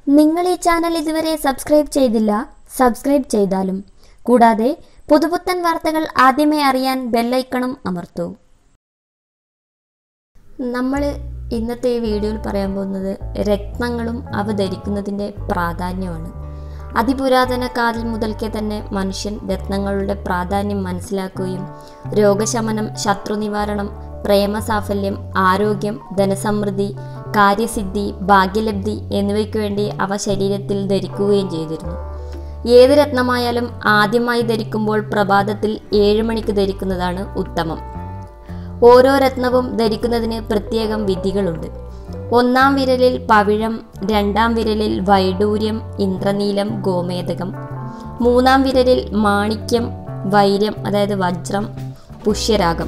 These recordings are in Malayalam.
നിങ്ങൾ ഈ ചാനൽ ഇതുവരെ സബ്സ്ക്രൈബ് ചെയ്തില്ല സബ്സ്ക്രൈബ് ചെയ്താലും കൂടാതെ പുതുപുത്തൻ വാർത്തകൾ ആദ്യമേ അറിയാൻ ബെല്ലൈക്കണും അമർത്തൂ നമ്മൾ ഇന്നത്തെ ഈ വീഡിയോയിൽ പറയാൻ പോകുന്നത് രത്നങ്ങളും അവ ധരിക്കുന്നതിൻ്റെ പ്രാധാന്യമാണ് അതിപുരാതന കാലം മുതൽക്കേ തന്നെ മനുഷ്യൻ രത്നങ്ങളുടെ പ്രാധാന്യം മനസ്സിലാക്കുകയും രോഗശമനം ശത്രുനിവാരണം പ്രേമസാഫല്യം ആരോഗ്യം ധനസമൃദ്ധി കാര്യസിദ്ധി ഭാഗ്യലബ്ധി എന്നിവയ്ക്ക് വേണ്ടി അവ ശരീരത്തിൽ ധരിക്കുകയും ചെയ്തിരുന്നു ഏത് രത്നമായാലും ആദ്യമായി ധരിക്കുമ്പോൾ പ്രഭാതത്തിൽ ഏഴ് മണിക്ക് ധരിക്കുന്നതാണ് ഉത്തമം ഓരോ രത്നവും ധരിക്കുന്നതിന് പ്രത്യേകം വിധികളുണ്ട് ഒന്നാം വിരലിൽ പവിഴം രണ്ടാം വിരലിൽ വൈഡൂര്യം ഇന്ദ്രനീലം ഗോമേതകം മൂന്നാം വിരലിൽ മാണിക്യം വൈര്യം അതായത് വജ്രം പുഷ്യരാഗം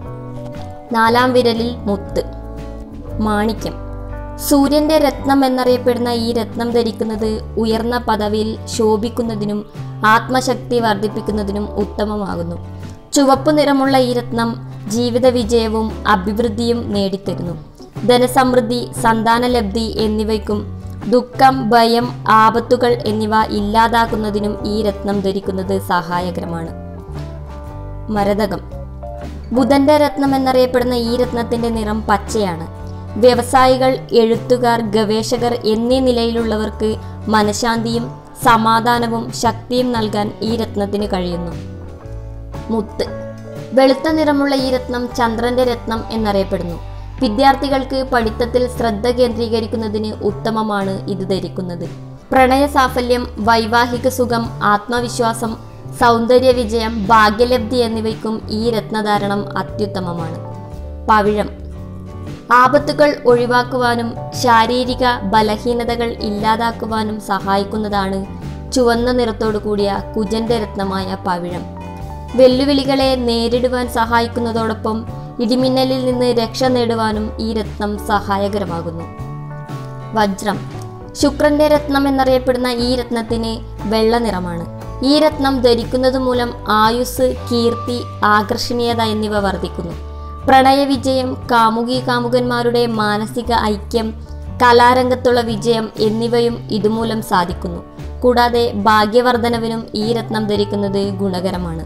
നാലാം വിരലിൽ മുത്ത് മാണിക്യം സൂര്യന്റെ രത്നം എന്നറിയപ്പെടുന്ന ഈ രത്നം ധരിക്കുന്നത് ഉയർന്ന പദവിയിൽ ശോഭിക്കുന്നതിനും ആത്മശക്തി വർദ്ധിപ്പിക്കുന്നതിനും ഉത്തമമാകുന്നു ചുവപ്പ് നിറമുള്ള ഈ രത്നം ജീവിത വിജയവും അഭിവൃദ്ധിയും നേടിത്തരുന്നു ധനസമൃദ്ധി സന്താനലബ്ധി എന്നിവയ്ക്കും ദുഃഖം ഭയം ആപത്തുകൾ എന്നിവ ഇല്ലാതാക്കുന്നതിനും ഈ രത്നം ധരിക്കുന്നത് സഹായകരമാണ് മരതകം ബുധന്റെ രത്നം എന്നറിയപ്പെടുന്ന ഈ രത്നത്തിന്റെ നിറം പച്ചയാണ് വ്യവസായികൾ എഴുത്തുകാർ ഗവേഷകർ എന്നീ നിലയിലുള്ളവർക്ക് മനഃശാന്തിയും സമാധാനവും ശക്തിയും നൽകാൻ ഈ രത്നത്തിന് കഴിയുന്നു മുത്ത് വെളുത്ത നിറമുള്ള ഈ രത്നം ചന്ദ്രന്റെ രത്നം എന്നറിയപ്പെടുന്നു വിദ്യാർത്ഥികൾക്ക് പഠിത്തത്തിൽ ശ്രദ്ധ കേന്ദ്രീകരിക്കുന്നതിന് ഉത്തമമാണ് ഇത് ധരിക്കുന്നത് പ്രണയ സാഫല്യം വൈവാഹിക സുഖം ആത്മവിശ്വാസം സൗന്ദര്യ വിജയം ഭാഗ്യലബ്ധി എന്നിവയ്ക്കും ഈ രത്നധാരണം അത്യുത്തമമാണ് പവിഴം ആപത്തുകൾ ഒഴിവാക്കുവാനും ശാരീരിക ബലഹീനതകൾ ഇല്ലാതാക്കുവാനും സഹായിക്കുന്നതാണ് ചുവന്ന നിറത്തോടു കൂടിയ കുജന്റെ രത്നമായ പവിഴം വെല്ലുവിളികളെ നേരിടുവാൻ സഹായിക്കുന്നതോടൊപ്പം ഇടിമിന്നലിൽ നിന്ന് രക്ഷ നേടുവാനും ഈ രത്നം സഹായകരമാകുന്നു വജ്രം ശുക്രന്റെ രത്നം എന്നറിയപ്പെടുന്ന ഈ രത്നത്തിന് വെള്ള നിറമാണ് ഈ രത്നം ധരിക്കുന്നത് മൂലം ആയുസ് കീർത്തി ആകർഷണീയത എന്നിവ വർദ്ധിക്കുന്നു പ്രണയവിജയം കാമുകി കാമുകന്മാരുടെ മാനസിക ഐക്യം കലാരംഗത്തുള്ള വിജയം എന്നിവയും ഇതുമൂലം സാധിക്കുന്നു കൂടാതെ ഭാഗ്യവർദ്ധനവിനും ഈ രത്നം ധരിക്കുന്നത് ഗുണകരമാണ്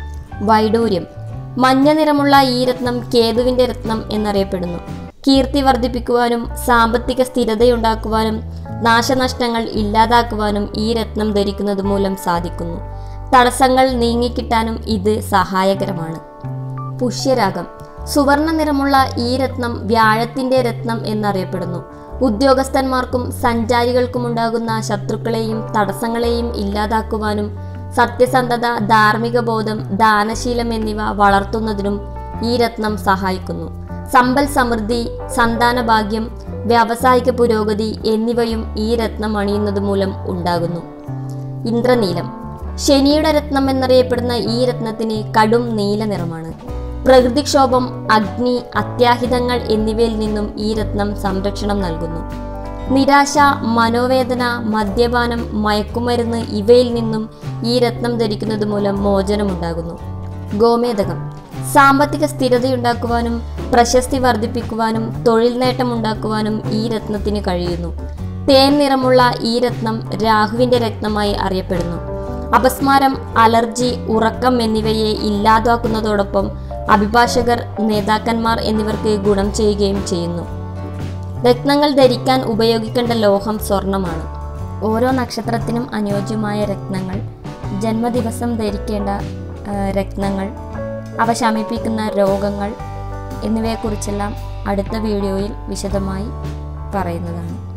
വൈഡൂര്യം മഞ്ഞ നിറമുള്ള ഈ രത്നം കേതുവിന്റെ രത്നം എന്നറിയപ്പെടുന്നു കീർത്തി വർദ്ധിപ്പിക്കുവാനും സാമ്പത്തിക സ്ഥിരതയുണ്ടാക്കുവാനും നാശനഷ്ടങ്ങൾ ഇല്ലാതാക്കുവാനും ഈ രത്നം ധരിക്കുന്നത് മൂലം സാധിക്കുന്നു തടസ്സങ്ങൾ നീങ്ങിക്കിട്ടാനും ഇത് സഹായകരമാണ് പുഷ്യരാഗം സുവർണ നിറമുള്ള ഈ രത്നം വ്യാഴത്തിന്റെ രത്നം എന്നറിയപ്പെടുന്നു ഉദ്യോഗസ്ഥന്മാർക്കും സഞ്ചാരികൾക്കും ഉണ്ടാകുന്ന ശത്രുക്കളെയും തടസ്സങ്ങളെയും ഇല്ലാതാക്കുവാനും സത്യസന്ധത ധാർമ്മിക ബോധം ദാനശീലം എന്നിവ വളർത്തുന്നതിനും ഈ രത്നം സഹായിക്കുന്നു സമ്പൽ സമൃദ്ധി സന്താന ഭാഗ്യം വ്യാവസായിക പുരോഗതി എന്നിവയും ഈ രത്നം അണിയുന്നത് മൂലം ഉണ്ടാകുന്നു ഇന്ദ്രനീലം ശനിയുടെ രത്നം എന്നറിയപ്പെടുന്ന ഈ രത്നത്തിന് കടും നീല നിറമാണ് പ്രകൃതിക്ഷോഭം അഗ്നി അത്യാഹിതങ്ങൾ എന്നിവയിൽ നിന്നും ഈ രത്നം സംരക്ഷണം നൽകുന്നു നിരാശ മനോവേദന മദ്യപാനം മയക്കുമരുന്ന് ഇവയിൽ നിന്നും ഈ രത്നം ധരിക്കുന്നത് മൂലം മോചനമുണ്ടാകുന്നു ഗോമേതകം സാമ്പത്തിക സ്ഥിരതയുണ്ടാക്കുവാനും പ്രശസ്തി വർദ്ധിപ്പിക്കുവാനും തൊഴിൽ നേട്ടമുണ്ടാക്കുവാനും ഈ രത്നത്തിന് കഴിയുന്നു തേൻ നിറമുള്ള ഈ രത്നം രാഹുവിന്റെ രത്നമായി അറിയപ്പെടുന്നു അപസ്മാരം അലർജി ഉറക്കം എന്നിവയെ ഇല്ലാതാക്കുന്നതോടൊപ്പം അഭിഭാഷകർ നേതാക്കന്മാർ എന്നിവർക്ക് ഗുണം ചെയ്യുകയും ചെയ്യുന്നു രത്നങ്ങൾ ധരിക്കാൻ ഉപയോഗിക്കേണ്ട ലോഹം സ്വർണമാണ് ഓരോ നക്ഷത്രത്തിനും അനുയോജ്യമായ രത്നങ്ങൾ ജന്മദിവസം ധരിക്കേണ്ട ആ, രത്നങ്ങൾ അവ ശമിപ്പിക്കുന്ന രോഗങ്ങൾ എന്നിവയെക്കുറിച്ചെല്ലാം അടുത്ത വീഡിയോയിൽ വിശദമായി പറയുന്നതാണ്